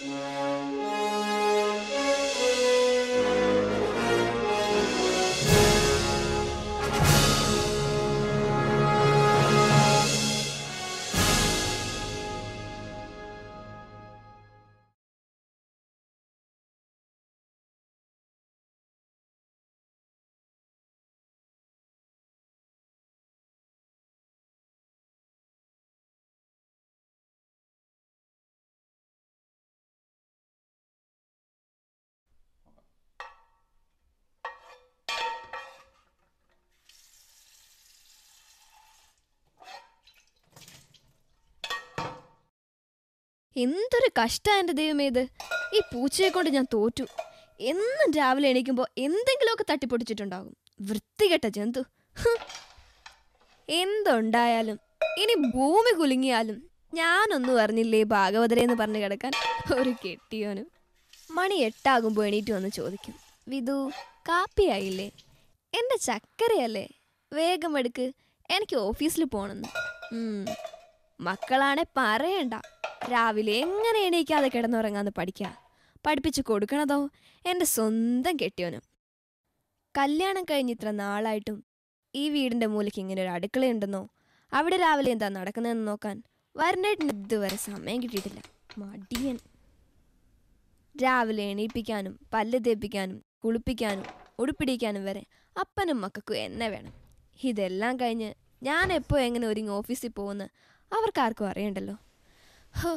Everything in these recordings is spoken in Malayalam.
എന്തൊരു കഷ്ടാ എൻ്റെ ദൈവമേ ഇത് ഈ പൂച്ചയെ കൊണ്ട് ഞാൻ തോറ്റു എന്നും രാവിലെ എണീക്കുമ്പോൾ എന്തെങ്കിലുമൊക്കെ തട്ടിപ്പൊട്ടിച്ചിട്ടുണ്ടാകും വൃത്തികെട്ട ജന്തു ഹ്. എന്തുണ്ടായാലും ഇനി ഭൂമി കുലുങ്ങിയാലും ഞാനൊന്നും അറിഞ്ഞില്ലേ ഭാഗവതരെ എന്ന് പറഞ്ഞു കിടക്കാൻ ഒരു കെട്ടിയോനും മണി എട്ടാകുമ്പോൾ എണീറ്റ് വന്ന് ചോദിക്കും വിധു കാപ്പിയായില്ലേ എൻ്റെ ചക്കരയല്ലേ വേഗം എടുക്ക് എനിക്ക് ഓഫീസിൽ പോണെന്ന് ഉം. മക്കളാണെ പറയണ്ട രാവിലെ എങ്ങനെ എണീക്കാതെ കിടന്നുറങ്ങാന്ന് പഠിക്കുക പഠിപ്പിച്ചു കൊടുക്കണതോ എൻ്റെ സ്വന്തം കെട്ടിയോനും കല്യാണം കഴിഞ്ഞ് ഇത്ര നാളായിട്ടും ഈ വീടിൻ്റെ മൂലയ്ക്ക് ഇങ്ങനെ ഒരു അടുക്കളയുണ്ടെന്നോ അവിടെ രാവിലെ എന്താ നടക്കുന്നതെന്ന് നോക്കാൻ വരണ്ടേട്ടിന് ഇതുവരെ സമയം കിട്ടിയിട്ടില്ല മടിയൻ രാവിലെ എണീപ്പിക്കാനും പല്ല് തേപ്പിക്കാനും കുളിപ്പിക്കാനും ഉടുപ്പിടിക്കാനും വരെ അപ്പനും മക്കൾക്കും എന്നെ വേണം ഇതെല്ലാം കഴിഞ്ഞ് ഞാൻ എപ്പോൾ എങ്ങനെ ഒരുങ്ങി ഓഫീസിൽ പോകുമെന്ന് അവർക്കാർക്കും അറിയണ്ടല്ലോ ഹോ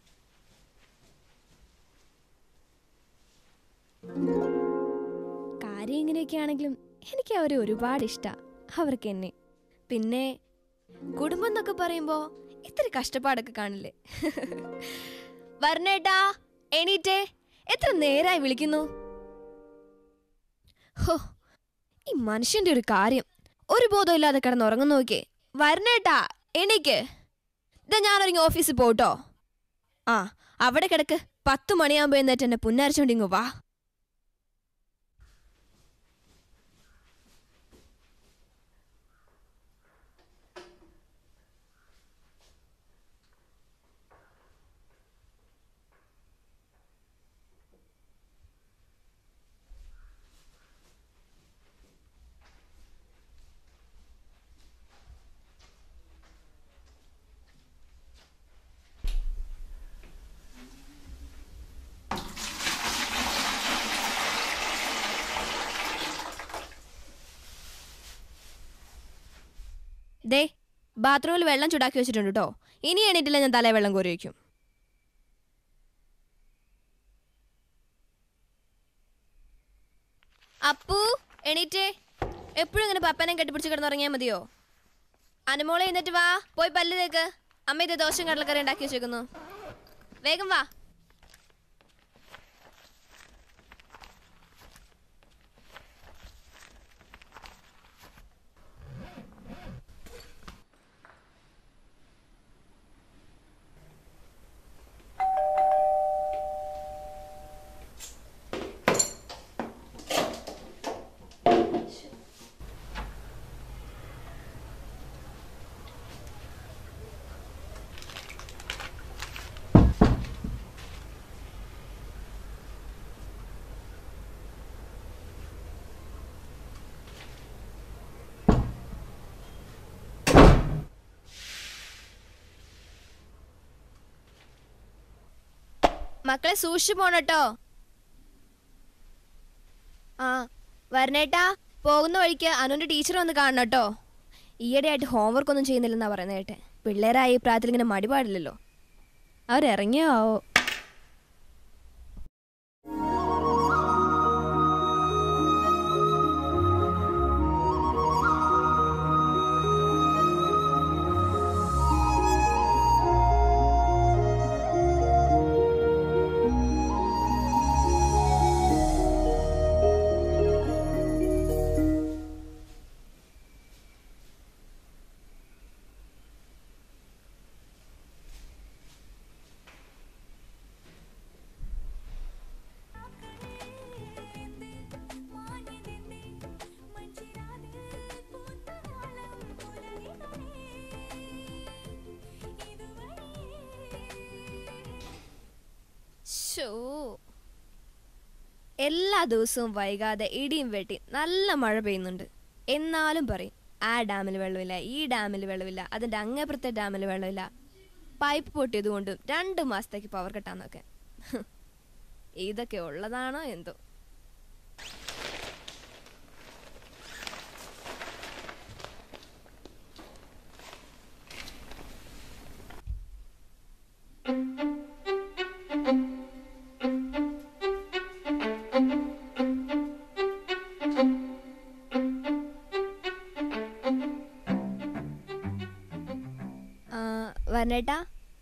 കാര്യം ഇങ്ങനെയൊക്കെ ആണെങ്കിലും എനിക്ക് അവരെ ഒരുപാട് ഇഷ്ടമാണ് അവർക്ക് എന്നെ പിന്നെ കുടുംബം എന്നൊക്കെ പറയുമ്പോൾ ഇത്തിരി കഷ്ടപ്പാടൊക്കെ കാണില്ലേ വരണേട്ടാ എണീറ്റേ എത്ര നേരായി വിളിക്കുന്നു ഹോ ഈ മനുഷ്യന്റെ ഒരു കാര്യം ഒരു ബോധമില്ലാതെ കിടന്നുറങ്ങുന്നു നോക്കിയേ വരണേട്ടാ എണീക്ക് ഇതാ ഞാനൊരുങ്ങി ഓഫീസിൽ പോട്ടോ ആ അവിടെ കിടക്ക് പത്ത് മണിയാകുമ്പോ എന്നിട്ട് എന്നെ പുന്നരച്ചോണ്ടിങ്ങ് വാ ദേ ബാത്റൂമിൽ വെള്ളം ചൂടാക്കി വെച്ചിട്ടുണ്ട് കേട്ടോ ഇനി എണീറ്റില്ല ഞാൻ തലേ വെള്ളം കോരി വയ്ക്കും അപ്പു എണീറ്റേ എപ്പോഴും ഇങ്ങനെ പപ്പനെ കെട്ടിപ്പിടിച്ച് കിടന്നുറങ്ങിയാൽ മതിയോ അനുമോളെ എന്നിട്ട് വാ പോയി പല്ല് തേക്ക് അമ്മ ഇത് ദോശയും കടലക്കറി ഉണ്ടാക്കി വെച്ചേക്കുന്നു വേഗം വാ മക്കളെ സൂക്ഷിച്ചു പോണട്ടോ ആ വരണേട്ടാ പോകുന്ന വഴിക്ക് അനുവിന്റെ ടീച്ചർ വന്ന് കാണണം കേട്ടോ ഈയിടെയായിട്ട് ഹോംവർക്ക് ഒന്നും ചെയ്യുന്നില്ലെന്നാ പറയുന്നത് കേട്ടെ പിള്ളേരായി ഈ പ്രായത്തിൽ ഇങ്ങനെ മടി പാടില്ലല്ലോ അവരിറങ്ങിയോ ആവോ ഷോ എല്ലാ ദിവസവും വൈകാതെ ഇടിയും വെട്ടി നല്ല മഴ പെയ്യുന്നുണ്ട് എന്നാലും പറയും ആ ഡാമിൽ വെള്ളമില്ല ഈ ഡാമിൽ വെള്ളമില്ല അതിൻ്റെ അങ്ങേപ്പുറത്തെ ഡാമിൽ വെള്ളമില്ല പൈപ്പ് പൊട്ടിയത് കൊണ്ടും രണ്ട് മാസത്തേക്ക് പവർ കട്ടാന്നൊക്കെ ഇതൊക്കെ ഉള്ളതാണോ എന്തോ ആ, വരണേട്ടാ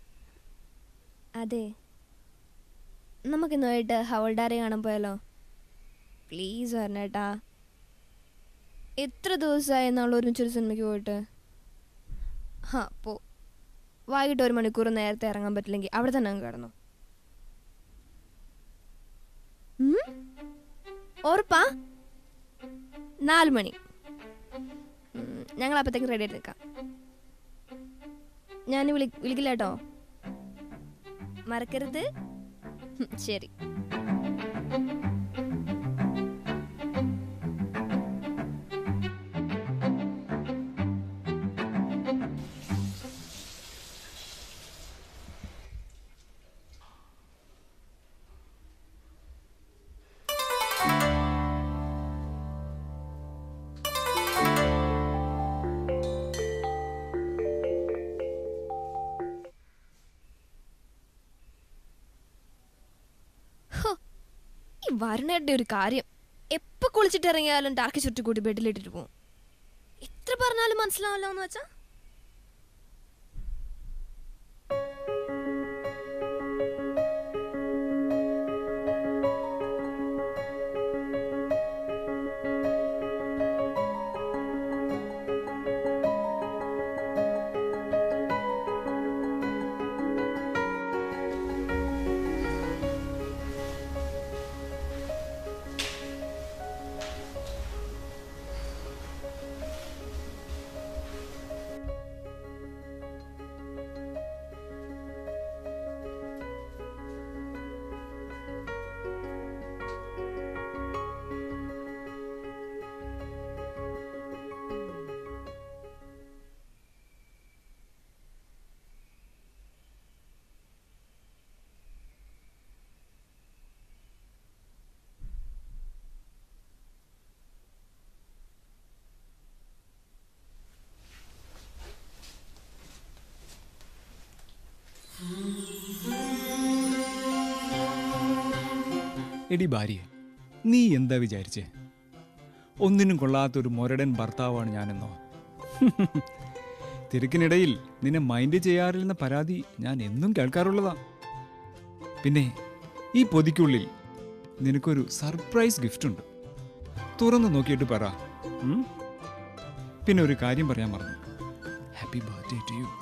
അതെ നമുക്കിന്ന് പോയിട്ട് ഹവൾഡാരെ കാണാൻ പോയാലോ പ്ലീസ് വരണേട്ടാ എത്ര ദിവസമായി നമ്മൾ ഒരുമിച്ചൊരു സിനിമയ്ക്ക് പോയിട്ട് ഹാ പോ വൈകിട്ട് ഒരു മണിക്കൂർ നേരത്തെ ഇറങ്ങാൻ പറ്റില്ലെങ്കിൽ അവിടെ തന്നെ അങ്ങ് കിടന്നു ഉറപ്പാ നാല് മണി ഉം, ഞങ്ങൾ അപ്പത്തേക്ക് റെഡി ആയിട്ട് നിൽക്കാം ഞാൻ വിളി വിളിക്കില്ല കേട്ടോ മറക്കരുത് ഉം, ശരി ഹോ, ഈ വരുണയുടെ ഒരു കാര്യം എപ്പോ കുളിച്ചിട്ട് ഇറങ്ങിയാലും ടാക്കി ചുറ്റി കൂടി ബെഡിലിട്ടിട്ട് പോകും എത്ര പറഞ്ഞാലും മനസ്സിലാവല്ലോ എന്ന് വെച്ചാ എടി ഭാര്യ നീ എന്താ വിചാരിച്ചേ ഒന്നിനും കൊള്ളാത്തൊരു മുരടൻ ഭർത്താവാണ് ഞാനെന്നോ തിരക്കിനിടയിൽ നിന്നെ മൈൻഡ് ചെയ്യാറില്ലെന്ന പരാതി ഞാൻ എന്നും കേൾക്കാറുള്ളതാ പിന്നെ ഈ പൊതിക്കുള്ളിൽ നിനക്കൊരു സർപ്രൈസ് ഗിഫ്റ്റ് ഉണ്ട് തുറന്നു നോക്കിയിട്ട് പറ ഉം? പിന്നെ ഒരു കാര്യം പറയാൻ മറന്നു happy birthday to you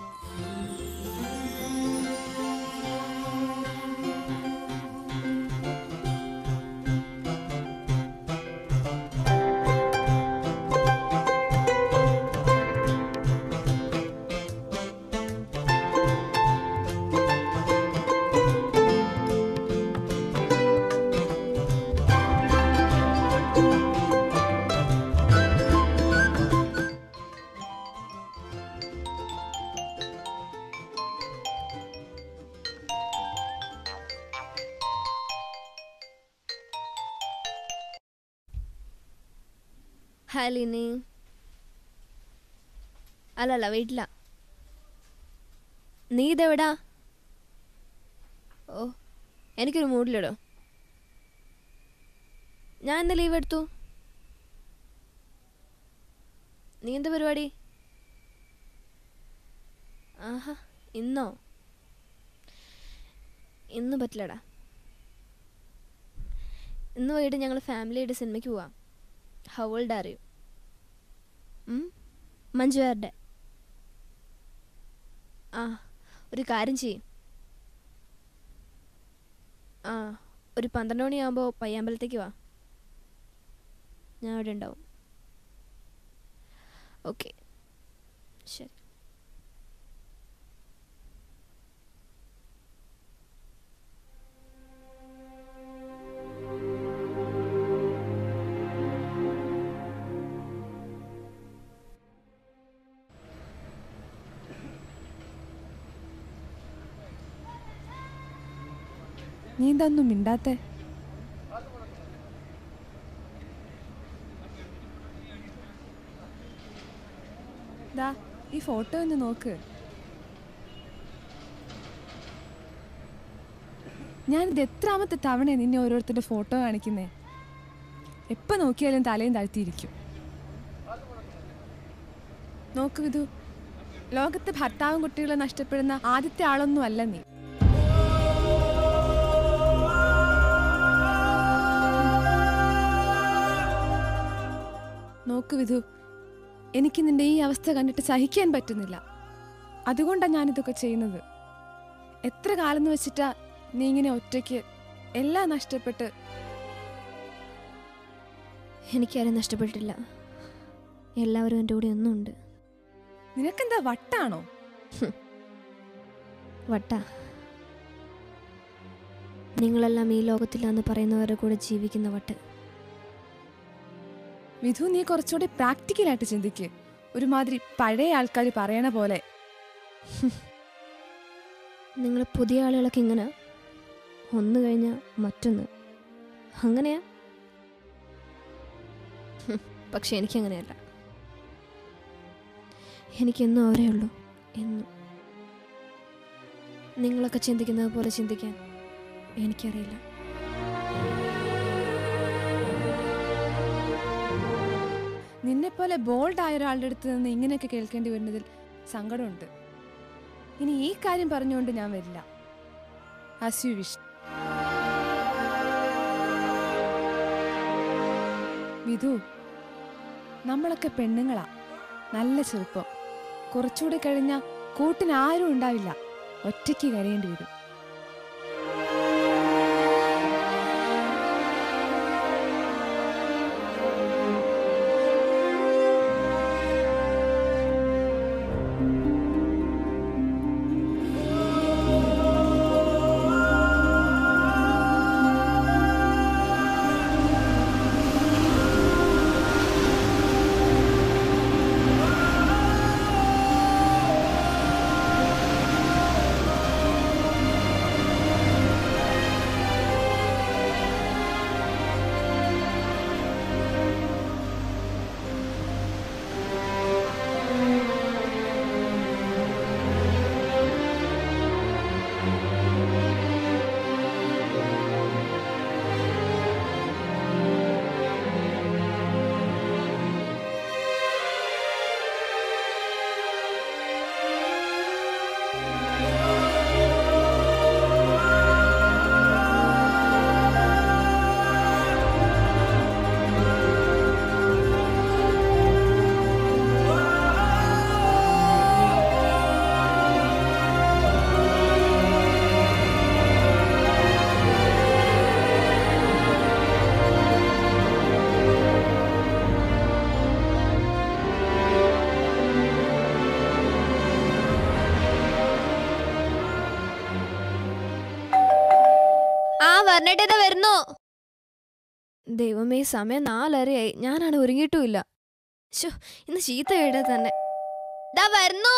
Halini അല്ലല്ല വീട്ടില നീ ഇതെവിടാ ഓ എനിക്കൊരു മൂഡിലിടോ ഞാൻ ഇന്ന് ലീവ് എടുത്തു നീ എന്താ പരിപാടി ആഹാ ഇന്നോ ഇന്ന് പറ്റില്ലടാ ഇന്ന് വൈകിട്ട് ഞങ്ങൾ ഫാമിലിയായിട്ട് സിനിമയ്ക്ക് പോവാം ഹൗ ഓൾഡ് ആർ യു മഞ്ജുവാരുടെ ആ ഒരു കാര്യം ചെയ്യും ആ ഒരു പന്ത്രണ്ട് മണിയാകുമ്പോൾ പയ്യാമ്പലത്തേക്ക് വാ ഞാൻ അവിടെ ഉണ്ടാവും ഓക്കെ ശരി നീ എന്താ ഒന്നും മിണ്ടാത്തെ ദാ ഈ ഫോട്ടോ ഒന്ന് നോക്ക് ഞാനിത് എത്രാമത്തെ തവണ നിന്നെ ഓരോരുത്തരുടെ ഫോട്ടോ കാണിക്കുന്നേ എപ്പോൾ നോക്കിയാലും തലയും താഴ്ത്തിയിരിക്കും നോക്ക് വിധു ലോകത്ത് ഭർത്താവും കുട്ടികളെ നഷ്ടപ്പെടുന്ന ആദ്യത്തെ ആളൊന്നും അല്ല നീ നോക്ക് വിധു എനിക്ക് നിന്റെ ഈ അവസ്ഥ കണ്ടിട്ട് സഹിക്കാൻ പറ്റുന്നില്ല അതുകൊണ്ടാണ് ഞാനിതൊക്കെ ചെയ്യുന്നത് എത്ര കാലം എന്ന് വെച്ചിട്ടാ നീ ഇങ്ങനെ ഒറ്റയ്ക്ക് എല്ലാം നഷ്ടപ്പെട്ട് എനിക്കാരും നഷ്ടപ്പെട്ടിട്ടില്ല എല്ലാവരും എൻ്റെ കൂടെ ഒന്നുണ്ട് നിനക്കെന്താ വട്ടാണോ വട്ട നിങ്ങളെല്ലാം ഈ ലോകത്തിലാന്ന് പറയുന്നവരുടെ കൂടെ ജീവിക്കുന്ന വട്ട് വിധു നീ കുറച്ചുകൂടി പ്രാക്ടിക്കലായിട്ട് ചിന്തിക്ക് ഒരുമാതിരി പഴയ ആൾക്കാർ പറയണ പോലെ നിങ്ങൾ പുതിയ ആളുകളൊക്കെ ഇങ്ങനെ ഒന്ന് കഴിഞ്ഞാൽ മറ്റൊന്ന് അങ്ങനെയാ ഹും, പക്ഷെ എനിക്കങ്ങനെയല്ല എനിക്കെന്നും അവരേ ഉള്ളൂ എന്നും നിങ്ങളൊക്കെ ചിന്തിക്കുന്നത് പോലെ ചിന്തിക്കാൻ എനിക്കറിയില്ല നിന്നെ പോലെ ബോൾഡ് ആയ ഒരാളുടെ അടുത്ത് നിന്ന് ഇങ്ങനെയൊക്കെ കേൾക്കേണ്ടി വരുന്നതിൽ സങ്കടമുണ്ട് ഇനി ഈ കാര്യം പറഞ്ഞുകൊണ്ട് ഞാൻ വരില്ല ആസ് യു വിഷ് വിധു നമ്മളൊക്കെ പെണ്ണുങ്ങളാ നല്ല ചെറുപ്പം കുറച്ചുകൂടി കഴിഞ്ഞാൽ കൂട്ടിന് ആരും ഉണ്ടാവില്ല ഒറ്റയ്ക്ക് കരയേണ്ടി വരും ആ വരണേട്ടേതാ വരുന്നോ ദൈവമേ സമയം നാലരയായി ഞാനാണ് ഒരുങ്ങിയിട്ടുമില്ല ശോ ഇന്ന് ചീത്ത കേട്ടാ തന്നെ ദാ വരുന്നു